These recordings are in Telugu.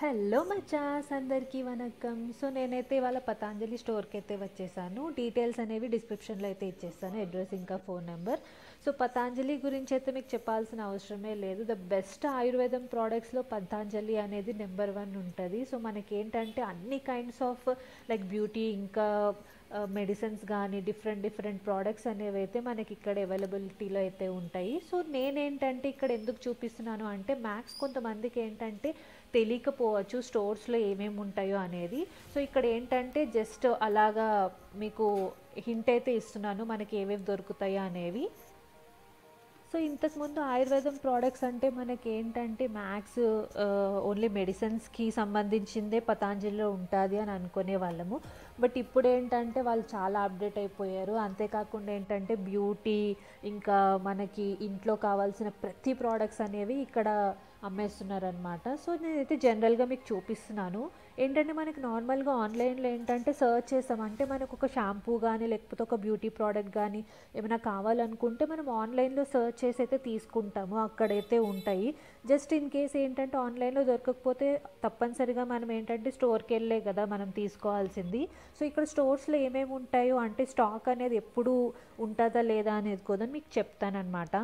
హలో మచాస్ అందరికీ వనక్కం సో నేనైతే ఇవాళ పతాంజలి స్టోర్కి అయితే వచ్చేసాను డీటెయిల్స్ అనేవి డిస్క్రిప్షన్లో అయితే ఇచ్చేస్తాను అడ్రస్ ఇంకా ఫోన్ నెంబర్ సో పతాంజలి గురించి అయితే మీకు చెప్పాల్సిన అవసరమే లేదు ద బెస్ట్ ఆయుర్వేదం ప్రోడక్ట్స్లో పతాంజలి అనేది నెంబర్ వన్ ఉంటుంది సో మనకి ఏంటంటే అన్ని కైండ్స్ ఆఫ్ లైక్ బ్యూటీ ఇంకా మెడిసిన్స్ కానీ డిఫరెంట్ డిఫరెంట్ ప్రోడక్ట్స్ అనేవి అయితే మనకి ఇక్కడ అవైలబిలిటీలో అయితే ఉంటాయి సో నేనేంటంటే ఇక్కడ ఎందుకు చూపిస్తున్నాను అంటే మ్యాక్స్ కొంతమందికి ఏంటంటే తెలియకపోవచ్చు స్టోర్స్లో ఏమేమి ఉంటాయో అనేది సో ఇక్కడ ఏంటంటే జస్ట్ అలాగా మీకు హింట్ అయితే ఇస్తున్నాను మనకి ఏవేవి దొరుకుతాయో అనేవి సో ఇంతకుముందు ఆయుర్వేదం ప్రోడక్ట్స్ అంటే మనకి ఏంటంటే మ్యాక్స్ ఓన్లీ మెడిసిన్స్కి సంబంధించిందే పతాంజలిలో ఉంటుంది అని అనుకునే వాళ్ళము బట్ ఇప్పుడు ఏంటంటే వాళ్ళు చాలా అప్డేట్ అయిపోయారు అంతేకాకుండా ఏంటంటే బ్యూటీ ఇంకా మనకి ఇంట్లో కావాల్సిన ప్రతి ప్రోడక్ట్స్ అనేవి ఇక్కడ అమ్మేస్తున్నారనమాట సో నేనైతే జనరల్గా మీకు చూపిస్తున్నాను ఏంటంటే మనకి నార్మల్గా ఆన్లైన్లో ఏంటంటే సర్చ్ చేసామంటే మనకు ఒక షాంపూ కానీ లేకపోతే ఒక బ్యూటీ ప్రోడక్ట్ కానీ ఏమైనా కావాలనుకుంటే మనం ఆన్లైన్లో సర్చ్ చేసి అయితే తీసుకుంటాము అక్కడైతే ఉంటాయి జస్ట్ ఇన్ కేస్ ఏంటంటే ఆన్లైన్లో దొరకకపోతే తప్పనిసరిగా మనం ఏంటంటే స్టోర్కి వెళ్ళే కదా మనం తీసుకోవాల్సింది సో ఇక్కడ స్టోర్స్లో ఏమేమి ఉంటాయో అంటే స్టాక్ అనేది ఎప్పుడు ఉంటుందా లేదా అనేది కూడా మీకు చెప్తానమాట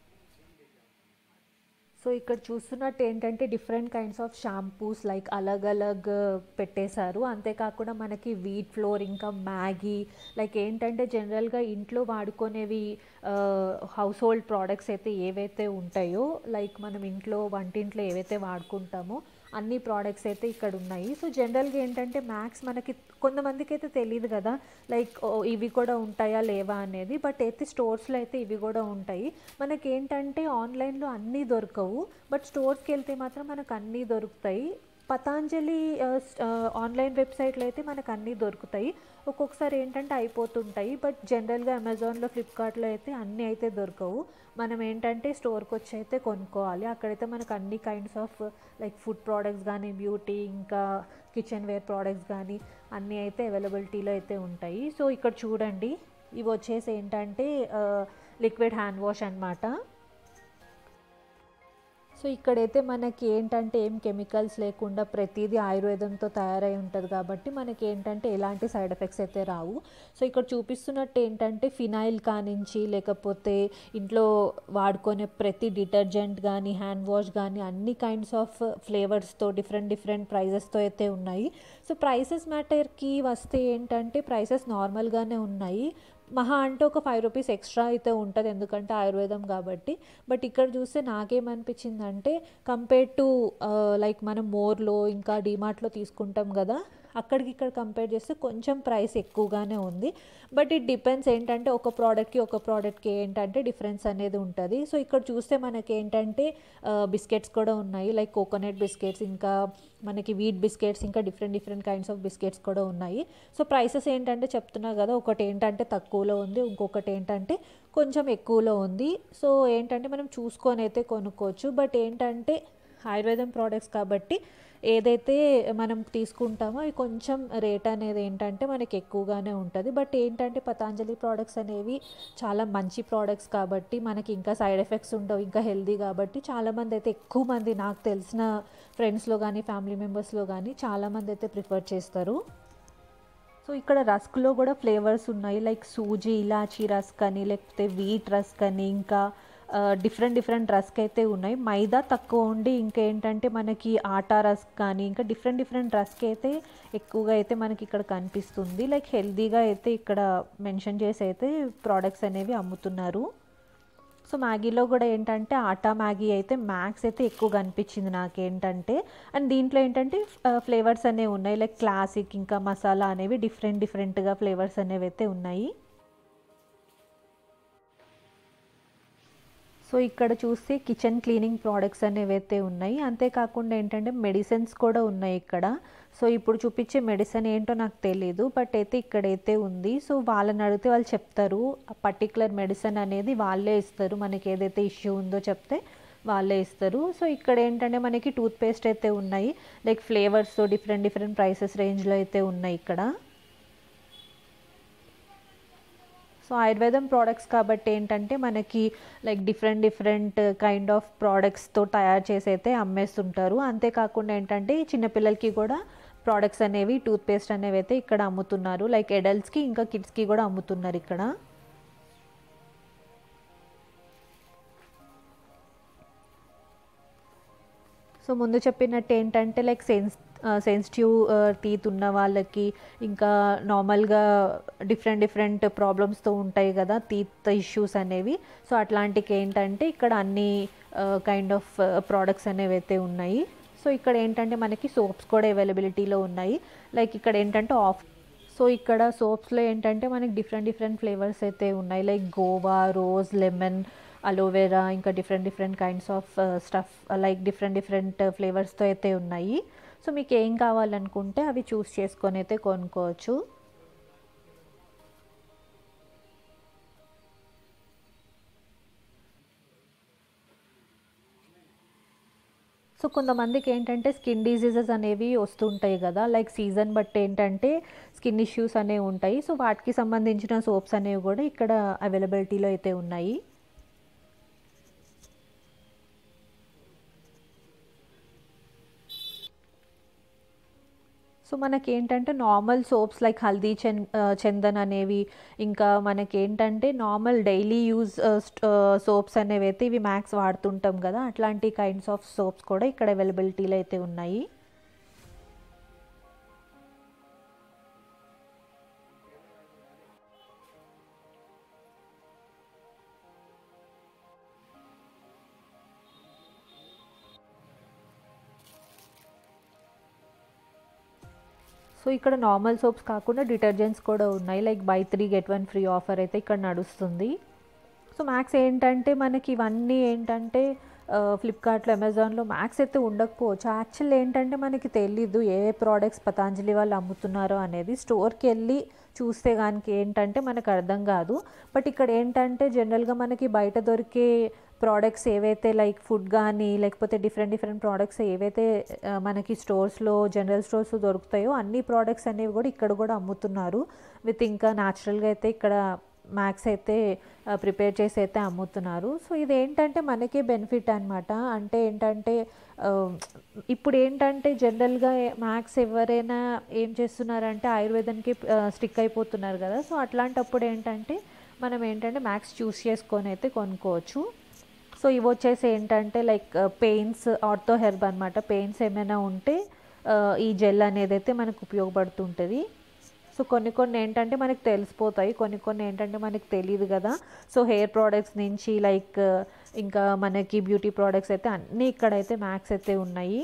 సో ఇక్కడ చూస్తున్నట్టు ఏంటంటే different kinds of shampoos like అలగ్ అలగ్ పెట్టేశారు అంతేకాకుండా మనకి వీట్ ఫ్లోర్ ఇంకా మ్యాగీ లైక్ ఏంటంటే జనరల్గా ఇంట్లో వాడుకునేవి హౌస్ హోల్డ్ ప్రోడక్ట్స్ అయితే ఏవైతే ఉంటాయో లైక్ మనం ఇంట్లో వంటింట్లో ఏవైతే వాడుకుంటామో అన్ని ప్రోడక్ట్స్ అయితే ఇక్కడ ఉన్నాయి సో జనరల్గా ఏంటంటే మ్యాక్స్ మనకి కొంతమందికి అయితే తెలియదు కదా లైక్ ఇవి కూడా ఉంటాయా లేవా అనేది బట్ అయితే స్టోర్స్లో అయితే ఇవి కూడా ఉంటాయి మనకి ఏంటంటే ఆన్లైన్లో అన్నీ దొరకవు బట్ స్టోర్స్కి వెళ్తే మాత్రం మనకు అన్నీ దొరుకుతాయి పతాంజలి ఆన్లైన్ వెబ్సైట్లో అయితే మనకు అన్నీ దొరుకుతాయి ఒక్కొక్కసారి ఏంటంటే అయిపోతుంటాయి బట్ జనరల్గా అమెజాన్లో ఫ్లిప్కార్ట్లో అయితే అన్నీ అయితే దొరకవు మనం ఏంటంటే స్టోర్కి వచ్చి అయితే కొనుక్కోవాలి అక్కడైతే మనకు అన్ని kinds of like food products కానీ బ్యూటీ ఇంకా కిచెన్ వేర్ ప్రోడక్ట్స్ కానీ అన్నీ అయితే అవైలబిలిటీలో అయితే ఉంటాయి సో ఇక్కడ చూడండి ఇవి వచ్చేసి ఏంటంటే లిక్విడ్ హ్యాండ్ వాష్ అనమాట సో ఇక్కడైతే మనకి ఏంటంటే ఏం కెమికల్స్ లేకుండా ప్రతిదీ ఆయుర్వేదంతో తయారై ఉంటుంది కాబట్టి మనకి ఏంటంటే ఎలాంటి సైడ్ ఎఫెక్ట్స్ అయితే రావు సో ఇక్కడ చూపిస్తున్నట్టు ఏంటంటే ఫినాయిల్ కానించి లేకపోతే ఇంట్లో వాడుకునే ప్రతి డిటర్జెంట్ కానీ హ్యాండ్ వాష్ కానీ అన్ని కైండ్స్ ఆఫ్ ఫ్లేవర్స్తో డిఫరెంట్ డిఫరెంట్ ప్రైజెస్తో అయితే ఉన్నాయి సో ప్రైసెస్ మ్యాటర్కి వస్తే ఏంటంటే ప్రైసెస్ నార్మల్గానే ఉన్నాయి మహా అంటే ఒక ఫైవ్ రూపీస్ ఎక్స్ట్రా అయితే ఉంటుంది ఎందుకంటే ఆయుర్వేదం కాబట్టి బట్ ఇక్కడ చూస్తే నాకేమనిపించిందంటే కంపేర్ టు లైక్ మనం మోర్లో ఇంకా డిమార్ట్లో తీసుకుంటాం కదా అక్కడికి ఇక్కడ కంపేర్ చేస్తే కొంచెం ప్రైస్ ఎక్కువగానే ఉంది బట్ ఇట్ డిపెండ్స్ ఏంటంటే ఒక ప్రోడక్ట్కి ఒక ప్రోడక్ట్కి ఏంటంటే డిఫరెన్స్ అనేది ఉంటుంది సో ఇక్కడ చూస్తే మనకి ఏంటంటే బిస్కెట్స్ కూడా ఉన్నాయి లైక్ కోకోనట్ బిస్కెట్స్ ఇంకా మనకి వీట్ బిస్కెట్స్ ఇంకా different different kinds of biscuits కూడా ఉన్నాయి సో ప్రైసెస్ ఏంటంటే చెప్తున్నా కదా ఒకటి ఏంటంటే తక్కువలో ఉంది ఇంకొకటి ఏంటంటే కొంచెం ఎక్కువలో ఉంది సో ఏంటంటే మనం చూసుకొని అయితే కొనుక్కోవచ్చు బట్ ఏంటంటే ఆయుర్వేదం ప్రోడక్ట్స్ కాబట్టి ఏదైతే మనం తీసుకుంటామో అవి కొంచెం రేట్ అనేది ఏంటంటే మనకి ఎక్కువగానే ఉంటుంది బట్ ఏంటంటే పతాంజలి ప్రోడక్ట్స్ అనేవి చాలా మంచి ప్రోడక్ట్స్ కాబట్టి మనకి ఇంకా సైడ్ ఎఫెక్ట్స్ ఉండవు ఇంకా హెల్దీ కాబట్టి చాలామంది అయితే ఎక్కువ మంది నాకు తెలిసిన ఫ్రెండ్స్లో కానీ ఫ్యామిలీ మెంబర్స్లో కానీ చాలామంది అయితే ప్రిఫర్ చేస్తారు సో ఇక్కడ రస్క్లో కూడా ఫ్లేవర్స్ ఉన్నాయి లైక్ సూజీ ఇలాచీ రస్క్ అని లేకపోతే వీట్ రస్క్ అని ఇంకా డిఫరెంట్ డిఫరెంట్ రస్క్ అయితే ఉన్నాయి మైదా తక్కువ ఉండి ఇంకా ఏంటంటే మనకి ఆటా రస్క్ కానీ ఇంకా డిఫరెంట్ డిఫరెంట్ రస్క్ అయితే ఎక్కువగా అయితే మనకి ఇక్కడ కనిపిస్తుంది లైక్ హెల్తీగా అయితే ఇక్కడ మెన్షన్ చేసి అయితే ప్రోడక్ట్స్ అనేవి అమ్ముతున్నారు సో మ్యాగీలో కూడా ఏంటంటే ఆటా మ్యాగీ అయితే మ్యాక్స్ అయితే ఎక్కువ కనిపించింది నాకేంటంటే అండ్ దీంట్లో ఏంటంటే ఫ్లేవర్స్ అనేవి ఉన్నాయి లైక్ క్లాసిక్ ఇంకా మసాలా అనేవి డిఫరెంట్ డిఫరెంట్గా ఫ్లేవర్స్ అనేవి అయితే ఉన్నాయి సో ఇక్కడ చూస్తే కిచెన్ క్లీనింగ్ ప్రోడక్ట్స్ అనేవి అయితే ఉన్నాయి అంతేకాకుండా ఏంటంటే మెడిసిన్స్ కూడా ఉన్నాయి ఇక్కడ సో ఇప్పుడు చూపించే మెడిసిన్ ఏంటో నాకు తెలియదు బట్ అయితే ఇక్కడైతే ఉంది సో వాళ్ళని అడిగితే వాళ్ళు చెప్తారు పర్టికులర్ మెడిసిన్ అనేది వాళ్ళే ఇస్తారు మనకి ఏదైతే ఇష్యూ ఉందో చెప్తే వాళ్ళే ఇస్తారు సో ఇక్కడ ఏంటంటే మనకి టూత్ పేస్ట్ అయితే ఉన్నాయి like flavours different different prices రేంజ్లో అయితే ఉన్నాయి ఇక్కడ సో ఆయుర్వేదం ప్రోడక్ట్స్ కాబట్టి ఏంటంటే మనకి like different different kind of ప్రోడక్ట్స్తో తయారు చేసి అయితే అమ్మేస్తుంటారు అంతేకాకుండా ఏంటంటే చిన్నపిల్లలకి కూడా ప్రోడక్ట్స్ అనేవి టూత్పేస్ట్ అనేవి అయితే ఇక్కడ అమ్ముతున్నారు లైక్ అడల్ట్స్కి ఇంకా కిడ్స్కి కూడా అమ్ముతున్నారు ఇక్కడ సో ముందు చెప్పినట్టు ఏంటంటే లైక్ సెన్స్ సెన్సిటివ్ టీత్ ఉన్న వాళ్ళకి ఇంకా నార్మల్గా డిఫరెంట్ డిఫరెంట్ ప్రాబ్లమ్స్తో ఉంటాయి కదా టీత్ ఇష్యూస్ అనేవి సో అట్లాంటికి ఏంటంటే ఇక్కడ అన్ని కైండ్ ఆఫ్ ప్రోడక్ట్స్ అనేవి అయితే ఉన్నాయి సో ఇక్కడ ఏంటంటే మనకి సోప్స్ కూడా అవైలబిలిటీలో ఉన్నాయి లైక్ ఇక్కడ ఏంటంటే ఆఫ్ సో ఇక్కడ సోప్స్లో ఏంటంటే మనకి డిఫరెంట్ డిఫరెంట్ ఫ్లేవర్స్ అయితే ఉన్నాయి like guava rose lemon aloe vera ఇంకా different different kinds of stuff like different different ఫ్లేవర్స్తో అయితే ఉన్నాయి సో మీకు ఏం కావాలనుకుంటే అవి చూస్ చేసుకొని అయితే కొనుక్కోవచ్చు సో కొంతమందికి ఏంటంటే స్కిన్ డిసీజెస్ అనేవి వస్తుంటాయి కదా లైక్ సీజన్ బట్టి ఏంటంటే స్కిన్ ఇష్యూస్ అనేవి ఉంటాయి సో వాటికి సంబంధించిన సోప్స్ అనేవి కూడా ఇక్కడ అవైలబిలిటీలో అయితే ఉన్నాయి సో మనకి ఏంటంటే నార్మల్ సోప్స్ లైక్ హల్దీ చంద్ చందన్ అనేవి ఇంకా మనకి ఏంటంటే నార్మల్ డైలీ యూజ్ సోప్స్ అనేవి అయితే ఇవి మ్యాక్స్ వాడుతుంటాం కదా అట్లాంటి కైండ్స్ ఆఫ్ సోప్స్ కూడా ఇక్కడ అవైలబిలిటీలో అయితే ఉన్నాయి సో ఇక్కడ నార్మల్ సోప్స్ కాకుండా డిటర్జెంట్స్ కూడా ఉన్నాయి like buy three get one free offer అయితే ఇక్కడ నడుస్తుంది సో మ్యాక్స్ ఏంటంటే మనకి ఇవన్నీ ఏంటంటే ఫ్లిప్కార్ట్లో అమెజాన్లో మ్యాక్స్ అయితే ఉండకపోవచ్చు యాక్చువల్ ఏంటంటే మనకి తెలీదు ఏ ప్రోడక్ట్స్ పతాంజలి వాళ్ళు అమ్ముతున్నారో అనేది స్టోర్కి వెళ్ళి చూస్తే కానీ ఏంటంటే మనకు అర్థం కాదు బట్ ఇక్కడ ఏంటంటే జనరల్గా మనకి బయట దొరికే ప్రోడక్ట్స్ ఏవైతే లైక్ ఫుడ్ కానీ లేకపోతే డిఫరెంట్ డిఫరెంట్ ప్రోడక్ట్స్ ఏవైతే మనకి స్టోర్స్లో జనరల్ స్టోర్స్ దొరుకుతాయో అన్ని ప్రోడక్ట్స్ అనేవి కూడా ఇక్కడ కూడా అమ్ముతున్నారు విత్ ఇంకా న్యాచురల్గా అయితే ఇక్కడ మ్యాక్స్ అయితే ప్రిపేర్ చేసి అయితే అమ్ముతున్నారు సో ఇది ఏంటంటే మనకే బెనిఫిట్ అనమాట అంటే ఏంటంటే ఇప్పుడు ఏంటంటే జనరల్గా మ్యాక్స్ ఎవరైనా ఏం చేస్తున్నారంటే ఆయుర్వేదానికి స్టిక్ అయిపోతున్నారు కదా సో అట్లాంటప్పుడు ఏంటంటే మనం ఏంటంటే మ్యాక్స్ చూస్ చేసుకొని అయితే కొనుక్కోవచ్చు సో ఇవి వచ్చేసి ఏంటంటే లైక్ పెయిన్స్ ఆర్థో హెర్బ్ అనమాట పెయిన్స్ ఏమైనా ఉంటే ఈ జెల్ అనేది అయితే మనకు ఉపయోగపడుతుంటుంది సో కొన్ని కొన్ని ఏంటంటే మనకు తెలిసిపోతాయి కొన్ని కొన్ని ఏంటంటే మనకు తెలియదు కదా సో హెయిర్ ప్రోడక్ట్స్ నుంచి లైక్ ఇంకా మనకి బ్యూటీ ప్రోడక్ట్స్ అయితే అన్నీ ఇక్కడైతే మ్యాక్స్ అయితే ఉన్నాయి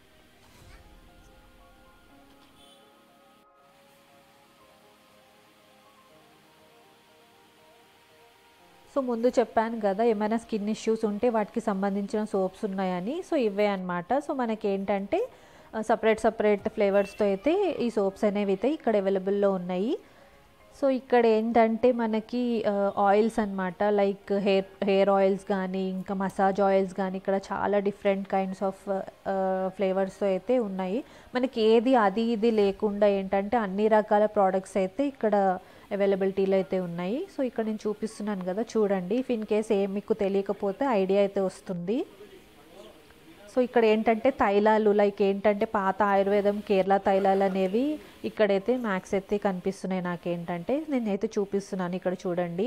సో ముందు చెప్పాను కదా ఏమైనా స్కిన్ ఇష్యూస్ ఉంటే వాటికి సంబంధించిన సోప్స్ ఉన్నాయని సో ఇవే అనమాట సో మనకి ఏంటంటే సపరేట్ సపరేట్ ఫ్లేవర్స్తో అయితే ఈ సోప్స్ అనేవి అయితే ఇక్కడ అవైలబుల్లో ఉన్నాయి సో ఇక్కడ ఏంటంటే మనకి ఆయిల్స్ అనమాట లైక్ హెయిర్ హెయిర్ ఆయిల్స్ కానీ ఇంకా మసాజ్ ఆయిల్స్ కానీ ఇక్కడ చాలా డిఫరెంట్ కైండ్స్ ఆఫ్ ఫ్లేవర్స్తో అయితే ఉన్నాయి మనకి ఏది అది ఇది లేకుండా ఏంటంటే అన్ని రకాల ప్రోడక్ట్స్ అయితే ఇక్కడ అవైలబిలిటీలో అయితే ఉన్నాయి సో ఇక్కడ నేను చూపిస్తున్నాను కదా చూడండి ఇఫ్ ఇన్ కేస్ ఏం మీకు తెలియకపోతే ఐడియా అయితే వస్తుంది సో ఇక్కడ ఏంటంటే తైలాలు లైక్ ఏంటంటే పాత ఆయుర్వేదం కేరళ తైలాలు అనేవి ఇక్కడైతే మ్యాక్స్ అయితే కనిపిస్తున్నాయి నాకేంటంటే నేనైతే చూపిస్తున్నాను ఇక్కడ చూడండి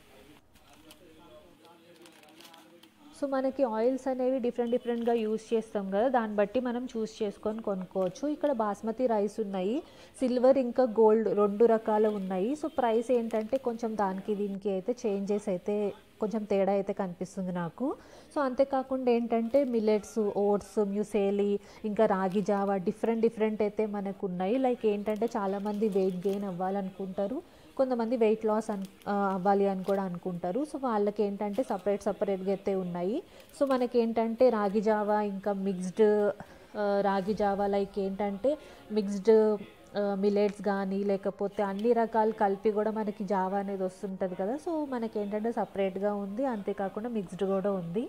సో మనకి ఆయిల్స్ అనేవి డిఫరెంట్ డిఫరెంట్గా యూస్ చేస్తాం కదా దాన్ని బట్టి మనం చూస్ చేసుకొని కొనుక్కోవచ్చు ఇక్కడ బాస్మతి రైస్ ఉన్నాయి సిల్వర్ ఇంకా గోల్డ్ రెండు రకాలు ఉన్నాయి సో ప్రైస్ ఏంటంటే కొంచెం దానికి దీనికి అయితే చేంజెస్ అయితే కొంచెం తేడా అయితే కనిపిస్తుంది నాకు సో అంతేకాకుండా ఏంటంటే మిల్లెట్స్ ఓట్స్ మ్యూసేలి ఇంకా రాగి జావా డిఫరెంట్ డిఫరెంట్ అయితే మనకు ఉన్నాయి లైక్ ఏంటంటే చాలామంది వెయిట్ గెయిన్ అవ్వాలనుకుంటారు కొంతమంది వెయిట్ లాస్ అన్ అవ్వాలి అని కూడా అనుకుంటారు సో వాళ్ళకి ఏంటంటే సపరేట్ సపరేట్గా అయితే ఉన్నాయి సో మనకి ఏంటంటే రాగి జావా ఇంకా మిక్స్డ్ రాగి జావా లైక్ ఏంటంటే మిక్స్డ్ మిలెట్స్ కానీ లేకపోతే అన్ని రకాలు కలిపి కూడా మనకి జావా అనేది వస్తుంటుంది కదా సో మనకి ఏంటంటే సపరేట్గా ఉంది అంతేకాకుండా మిక్స్డ్ కూడా ఉంది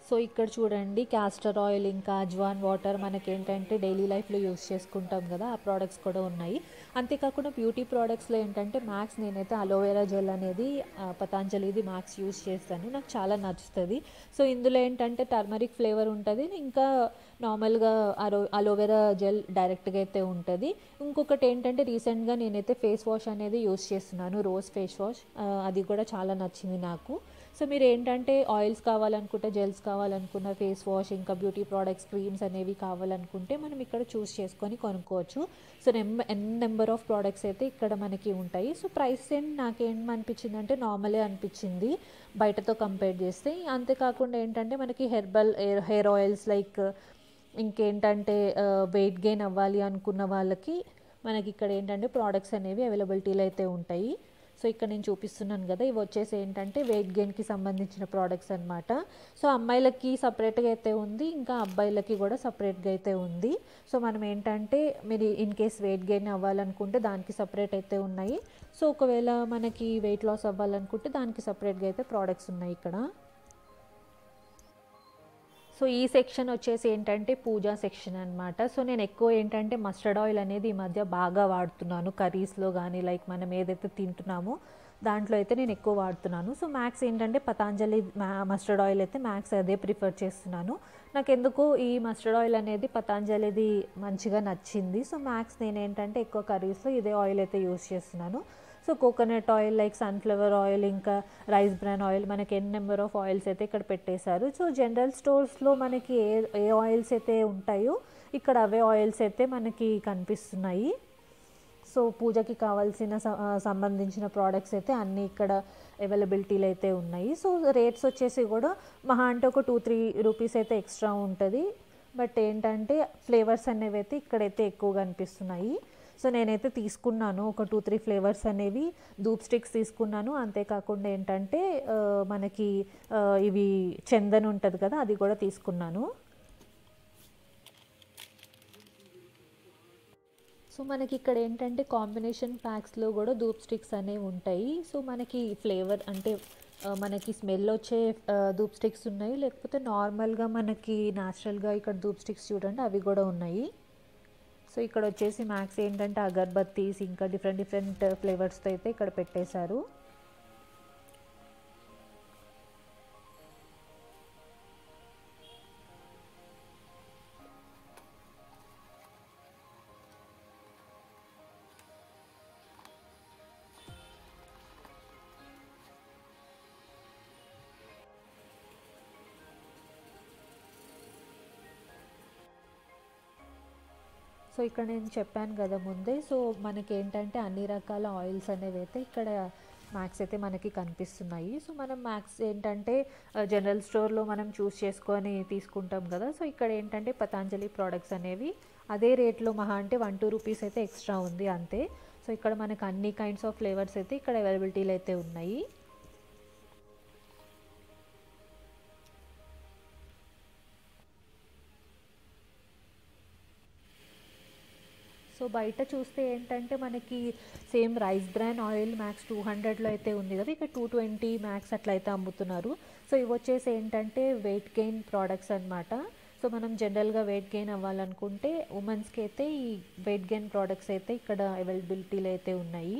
సో ఇక్కడ చూడండి క్యాస్టర్ ఆయిల్ ఇంకా అజ్వాన్ వాటర్ మనకి ఏంటంటే డైలీ లైఫ్లో యూస్ చేసుకుంటాం కదా ఆ ప్రోడక్ట్స్ కూడా ఉన్నాయి అంతేకాకుండా బ్యూటీ ప్రోడక్ట్స్లో ఏంటంటే మ్యాక్స్ నేనైతే అలోవెరా జెల్ అనేది ఆ, పతాంజలిది మ్యాక్స్ యూస్ చేస్తాను నాకు చాలా నచ్చుతుంది సో ఇందులో ఏంటంటే టర్మరిక్ ఫ్లేవర్ ఉంటుంది ఇంకా నార్మల్గా అరో అలోవెరా జెల్ డైరెక్ట్గా అయితే ఉంటుంది ఇంకొకటి ఏంటంటే రీసెంట్గా నేనైతే ఫేస్ వాష్ అనేది యూస్ చేస్తున్నాను రోజ్ ఫేస్ వాష్ ఆ, అది కూడా చాలా నచ్చింది నాకు సో మీరు ఏంటంటే ఆయిల్స్ కావాలనుకుంటే జెల్స్ కావాలనుకున్న ఫేస్ వాష్ ఇంకా బ్యూటీ ప్రోడక్ట్స్ క్రీమ్స్ అనేవి కావాలనుకుంటే మనం ఇక్కడ చూస్ చేసుకొని కొనుక్కోవచ్చు సో నెం ఎన్ నెంబర్ ఆఫ్ ప్రోడక్ట్స్ అయితే ఇక్కడ మనకి ఉంటాయి సో ప్రైస్ ఏంటి నాకేం అనిపించింది అంటే నార్మలే అనిపించింది బయటతో కంపేర్ చేస్తే అంతేకాకుండా ఏంటంటే మనకి హెర్బల్ హెయిర్ ఆయిల్స్ లైక్ ఇంకేంటంటే వెయిట్ గెయిన్ అవ్వాలి అనుకున్న వాళ్ళకి మనకి ఇక్కడ ఏంటంటే ప్రోడక్ట్స్ అనేవి అవైలబిలిటీలో అయితే ఉంటాయి సో ఇక్కడ నేను చూపిస్తున్నాను కదా ఇవి వచ్చేసి ఏంటంటే వెయిట్ గెయిన్కి సంబంధించిన ప్రోడక్ట్స్ అనమాట సో అమ్మాయిలకి సపరేట్గా అయితే ఉంది ఇంకా అబ్బాయిలకి కూడా సపరేట్గా అయితే ఉంది సో మనం ఏంటంటే మీరు ఇన్ కేస్ వెయిట్ గెయిన్ అవ్వాలనుకుంటే దానికి సపరేట్ అయితే ఉన్నాయి సో ఒకవేళ మనకి వెయిట్ లాస్ అవ్వాలనుకుంటే దానికి సపరేట్గా అయితే ప్రోడక్ట్స్ ఉన్నాయి ఇక్కడ సో ఈ సెక్షన్ వచ్చేసి ఏంటంటే పూజా సెక్షన్ అనమాట సో నేను ఎక్కువ ఏంటంటే మస్టర్డ్ ఆయిల్ అనేది ఈ మధ్య బాగా వాడుతున్నాను కర్రీస్లో కానీ లైక్ మనం ఏదైతే తింటున్నామో దాంట్లో అయితే నేను ఎక్కువ వాడుతున్నాను సో మ్యాక్స్ ఏంటంటే పతాంజలి మస్టర్డ్ ఆయిల్ అయితే మ్యాక్స్ అదే ప్రిఫర్ చేస్తున్నాను నాకు ఎందుకు ఈ మస్టర్డ్ ఆయిల్ అనేది పతాంజలిది మంచిగా నచ్చింది సో మ్యాక్స్ నేను ఏంటంటే ఎక్కువ కర్రీస్లో ఇదే ఆయిల్ అయితే యూస్ చేస్తున్నాను so coconut oil like sunflower oil ఇంకా రైస్ బ్రాన్ ఆయిల్ మనకి ఎన్ నెంబర్ ఆఫ్ ఆయిల్స్ అయితే ఇక్కడ పెట్టేశారు సో జనరల్ స్టోర్స్లో మనకి ఏ ఏ ఆయిల్స్ అయితే ఉంటాయో ఇక్కడ అవే ఆయిల్స్ అయితే మనకి కనిపిస్తున్నాయి సో పూజకి కావాల్సిన స- ఆ, సంబంధించిన ప్రోడక్ట్స్ అయితే అన్నీ ఇక్కడ అవైలబిలిటీలో అయితే ఉన్నాయి సో రేట్స్ వచ్చేసి కూడా మహా అంటే ఒక టూ త్రీ రూపీస్ అయితే ఎక్స్ట్రా ఉంటుంది బట్ ఏంటంటే ఫ్లేవర్స్ అనేవి అయితే ఇక్కడైతే ఎక్కువగా అనిపిస్తున్నాయి సో నేనైతే తీసుకున్నాను ఒక టూ త్రీ ఫ్లేవర్స్ అనేవి ధూప్ స్టిక్స్ తీసుకున్నాను అంతేకాకుండా ఏంటంటే ఆ, మనకి ఆ, ఇవి చందన్ ఉంటుంది కదా అది కూడా తీసుకున్నాను సో మనకి ఇక్కడ ఏంటంటే కాంబినేషన్ ప్యాక్స్లో కూడా ధూప్ స్టిక్స్ అనేవి ఉంటాయి సో మనకి ఫ్లేవర్ అంటే ఆ, మనకి స్మెల్ వచ్చే ఆ, ధూప్ స్టిక్స్ ఉన్నాయి లేకపోతే నార్మల్గా మనకి న్యాచురల్గా ఇక్కడ ధూప్ స్టిక్స్ చూడండి అవి కూడా ఉన్నాయి సో ఇక్కడ వచ్చేసి మ్యాక్స్ ఏంటంటే అగర్బత్తీస్ ఇంకా డిఫరెంట్ డిఫరెంట్ ఫ్లేవర్స్తో అయితే ఇక్కడ పెట్టేశారు సో ఇక్కడ నేను చెప్పాను కదా ముందే సో మనకి ఏంటంటే అన్ని రకాల ఆయిల్స్ అనేవి అయితే ఇక్కడ మ్యాక్స్ అయితే మనకి కనిపిస్తున్నాయి సో మనం మ్యాక్స్ ఏంటంటే జనరల్ స్టోర్లో మనం చూస్ చేసుకొని తీసుకుంటాం కదా సో ఇక్కడ ఏంటంటే పతాంజలి ప్రోడక్ట్స్ అనేవి అదే రేట్లో మహా అంటే వన్ టూ రూపీస్ అయితే ఎక్స్ట్రా ఉంది అంతే సో ఇక్కడ మనకు అన్ని కైండ్స్ ఆఫ్ ఫ్లేవర్స్ అయితే ఇక్కడ అవైలబిలిటీలో అయితే ఉన్నాయి సో బయట చూస్తే ఏంటంటే మనకి same rice bran oil max two హండ్రెడ్లో అయితే ఉంది కదా ఇక టూ ట్వంటీ మ్యాక్స్ అట్లా అయితే అమ్ముతున్నారు సో ఇవి వచ్చేసి ఏంటంటే వెయిట్ గెయిన్ ప్రోడక్ట్స్ అన్నమాట సో మనం జనరల్గా వెయిట్ గెయిన్ అవ్వాలనుకుంటే ఉమెన్స్కి అయితే ఈ వెయిట్ గెయిన్ ప్రోడక్ట్స్ అయితే ఇక్కడ అవైలబిలిటీలో అయితే ఉన్నాయి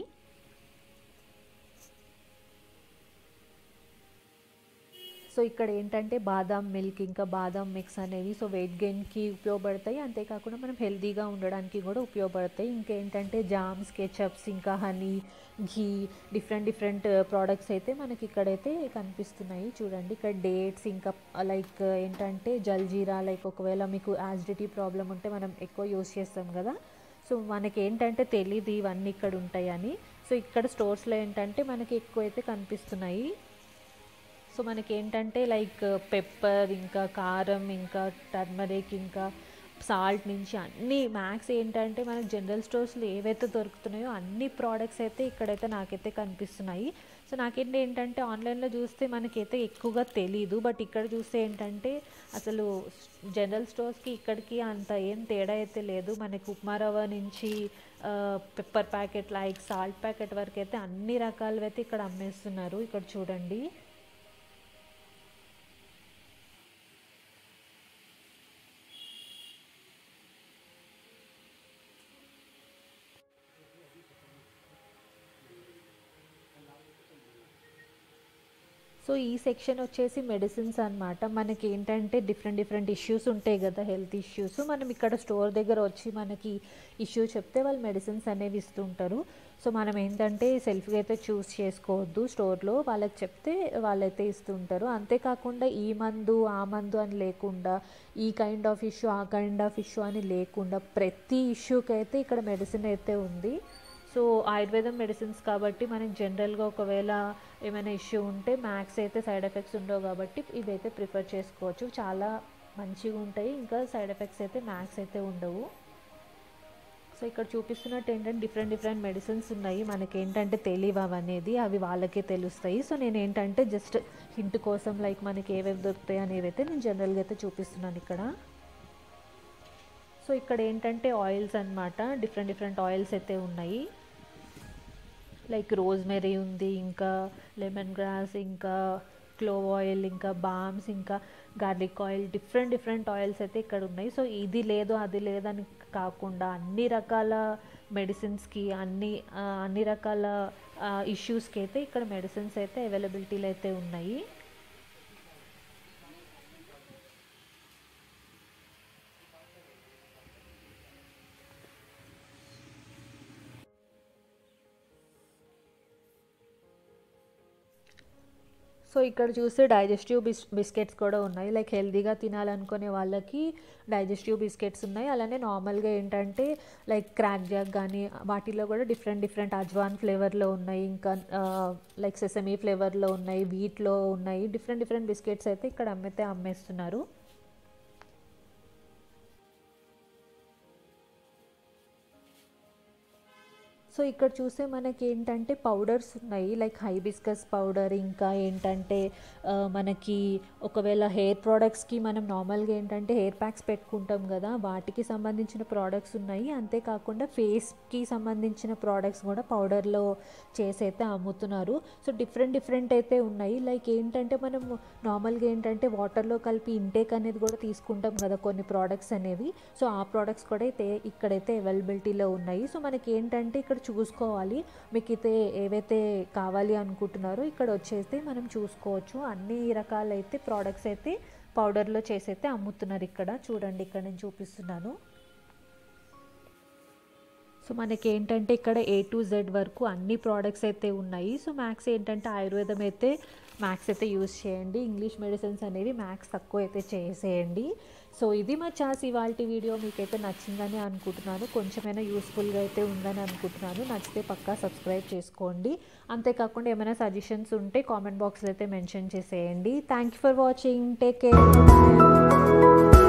సో ఇక్కడ ఏంటంటే బాదాం మిల్క్ ఇంకా బాదాం మిక్స్ అనేవి సో వెయిట్ గెయిన్కి ఉపయోగపడతాయి అంతేకాకుండా మనం హెల్తీగా ఉండడానికి కూడా ఉపయోగపడతాయి ఇంకేంటంటే జామ్స్ కెచప్స్ ఇంకా honey ghee different different products అయితే మనకి ఇక్కడైతే కనిపిస్తున్నాయి చూడండి ఇక్కడ డేట్స్ ఇంకా లైక్ ఏంటంటే జల్జీరా లైక్ ఒకవేళ మీకు యాసిడిటీ ప్రాబ్లం ఉంటే మనం ఎక్కువ యూస్ చేస్తాం కదా సో మనకి ఏంటంటే తెలియదు ఇవన్నీ ఇక్కడ ఉంటాయని సో ఇక్కడ స్టోర్స్లో ఏంటంటే మనకి ఎక్కువ అయితే కనిపిస్తున్నాయి సో మనకి ఏంటంటే లైక్ పెప్పర్ ఇంకా కారం ఇంకా టర్మరిక్ ఇంకా సాల్ట్ నుంచి అన్ని మ్యాక్స్ ఏంటంటే మనకి జనరల్ స్టోర్స్లో ఏవైతే దొరుకుతున్నాయో అన్ని ప్రోడక్ట్స్ అయితే ఇక్కడైతే నాకైతే కనిపిస్తున్నాయి సో నాకేంటి ఏంటంటే ఆన్లైన్లో చూస్తే మనకైతే ఎక్కువగా తెలీదు బట్ ఇక్కడ చూస్తే ఏంటంటే అసలు జనరల్ స్టోర్స్కి ఇక్కడికి అంత ఏం తేడా అయితే లేదు మనకి ఉప్మా రవ్వ నుంచి pepper packet like salt packet వరకు అయితే అన్ని రకాలవి అయితే ఇక్కడ అమ్మేస్తున్నారు ఇక్కడ చూడండి సో ఈ సెక్షన్ వచ్చేసి మెడిసిన్స్ అనమాట మనకి ఏంటంటే డిఫరెంట్ డిఫరెంట్ ఇష్యూస్ ఉంటాయి కదా హెల్త్ ఇష్యూస్ మనం ఇక్కడ స్టోర్ దగ్గర వచ్చి మనకి ఇష్యూ చెప్తే వాళ్ళు మెడిసిన్స్ అనేవి ఇస్తుంటారు సో మనం ఏంటంటే సెల్ఫ్గా అయితే చూస్ చేసుకోవద్దు స్టోర్లో వాళ్ళకి చెప్తే వాళ్ళైతే ఇస్తుంటారు అంతేకాకుండా ఈ మందు ఆ మందు అని లేకుండా ఈ కైండ్ ఆఫ్ ఇష్యూ ఆ కైండ్ ఆఫ్ ఇష్యూ అని లేకుండా ప్రతి ఇష్యూకి అయితే ఇక్కడ మెడిసిన్ అయితే ఉంది సో ఆయుర్వేదం మెడిసిన్స్ కాబట్టి మనకి జనరల్గా ఒకవేళ ఏమైనా ఇష్యూ ఉంటే మ్యాక్స్ అయితే సైడ్ ఎఫెక్ట్స్ ఉండవు కాబట్టి ఇవైతే ప్రిఫర్ చేసుకోవచ్చు చాలా మంచిగా ఉంటాయి ఇంకా సైడ్ ఎఫెక్ట్స్ అయితే మ్యాక్స్ అయితే ఉండవు సో ఇక్కడ చూపిస్తున్నట్టు ఏంటంటే డిఫరెంట్ డిఫరెంట్ మెడిసిన్స్ ఉన్నాయి మనకి ఏంటంటే తెలియవు అవనేది అవి వాళ్ళకే తెలుస్తాయి సో నేను ఏంటంటే జస్ట్ హింట్ కోసం లైక్ మనకి ఏవేవి దొరుకుతాయి అనేవి అయితే నేను జనరల్గా అయితే చూపిస్తున్నాను ఇక్కడ సో ఇక్కడ ఏంటంటే ఆయిల్స్ అనమాట డిఫరెంట్ డిఫరెంట్ ఆయిల్స్ అయితే ఉన్నాయి లైక్ రోజ్మెరీ ఉంది ఇంకా లెమన్ గ్రాస్ ఇంకా క్లోవ్ ఆయిల్ ఇంకా బామ్స్ ఇంకా garlic oil different different oils అయితే ఇక్కడ ఉన్నాయి సో ఇది లేదు అది లేదని కాకుండా అన్ని రకాల మెడిసిన్స్కి అన్ని అన్ని రకాల ఇష్యూస్కి అయితే ఇక్కడ మెడిసిన్స్ అయితే అవైలబిలిటీలో అయితే ఉన్నాయి సో ఇక్కడ చూస్తే డైజెస్టివ్ బిస్ బిస్కెట్స్ కూడా ఉన్నాయి లైక్ హెల్తీగా తినాలనుకునే వాళ్ళకి డైజెస్టివ్ బిస్కెట్స్ ఉన్నాయి అలానే నార్మల్గా ఏంటంటే లైక్ క్రాక్ జాక్ కానీ వాటిలో కూడా డిఫరెంట్ డిఫరెంట్ అజ్వాన్ ఫ్లేవర్లో ఉన్నాయి ఇంకా లైక్ సెసమీ ఫ్లేవర్లో ఉన్నాయి వీట్లో ఉన్నాయి డిఫరెంట్ డిఫరెంట్ బిస్కెట్స్ అయితే ఇక్కడ అమ్మితే అమ్మేస్తున్నారు సో ఇక్కడ చూస్తే మనకి ఏంటంటే పౌడర్స్ ఉన్నాయి లైక్ హైబిస్కస్ పౌడర్ ఇంకా ఏంటంటే మనకి ఒకవేళ హెయిర్ ప్రోడక్ట్స్కి మనం నార్మల్గా ఏంటంటే హెయిర్ ప్యాక్స్ పెట్టుకుంటాం కదా వాటికి సంబంధించిన ప్రోడక్ట్స్ ఉన్నాయి అంతేకాకుండా ఫేస్కి సంబంధించిన ప్రోడక్ట్స్ కూడా పౌడర్లో చేసి అయితే అమ్ముతున్నారు సో డిఫరెంట్ డిఫరెంట్ అయితే ఉన్నాయి లైక్ ఏంటంటే మనం నార్మల్గా ఏంటంటే వాటర్లో కలిపి ఇంటేక్ అనేది కూడా తీసుకుంటాం కదా కొన్ని ప్రోడక్ట్స్ అనేవి సో ఆ ప్రోడక్ట్స్ కూడా అయితే ఇక్కడైతే అవైలబిలిటీలో ఉన్నాయి సో మనకి ఏంటంటే ఇక్కడ చూసుకోవాలి మీకు అయితే ఏవైతే కావాలి అనుకుంటున్నారో ఇక్కడ వచ్చేస్తే మనం చూసుకోవచ్చు అన్ని రకాలైతే ప్రోడక్ట్స్ అయితే పౌడర్లో చేసి అయితే అమ్ముతున్నారు ఇక్కడ చూడండి ఇక్కడ నేను చూపిస్తున్నాను సో మనకి ఏంటంటే ఇక్కడ ఏ టు జెడ్ వరకు అన్ని ప్రోడక్ట్స్ అయితే ఉన్నాయి సో మ్యాక్స్ ఏంటంటే ఆయుర్వేదం అయితే మ్యాక్స్ అయితే యూస్ చేయండి ఇంగ్లీష్ మెడిసిన్స్ అనేవి మ్యాక్స్ తక్కువ అయితే చేసేయండి సో ఇది మా చాస్ ఇవాళ వీడియో మీకైతే నచ్చిందని అనుకుంటున్నాను కొంచెమైనా యూస్ఫుల్గా అయితే ఉందని అనుకుంటున్నాను నచ్చితే పక్కా సబ్స్క్రైబ్ చేసుకోండి అంతేకాకుండా ఏమైనా సజెషన్స్ ఉంటే కామెంట్ బాక్స్లో అయితే మెన్షన్ చేసేయండి thank you for watching take care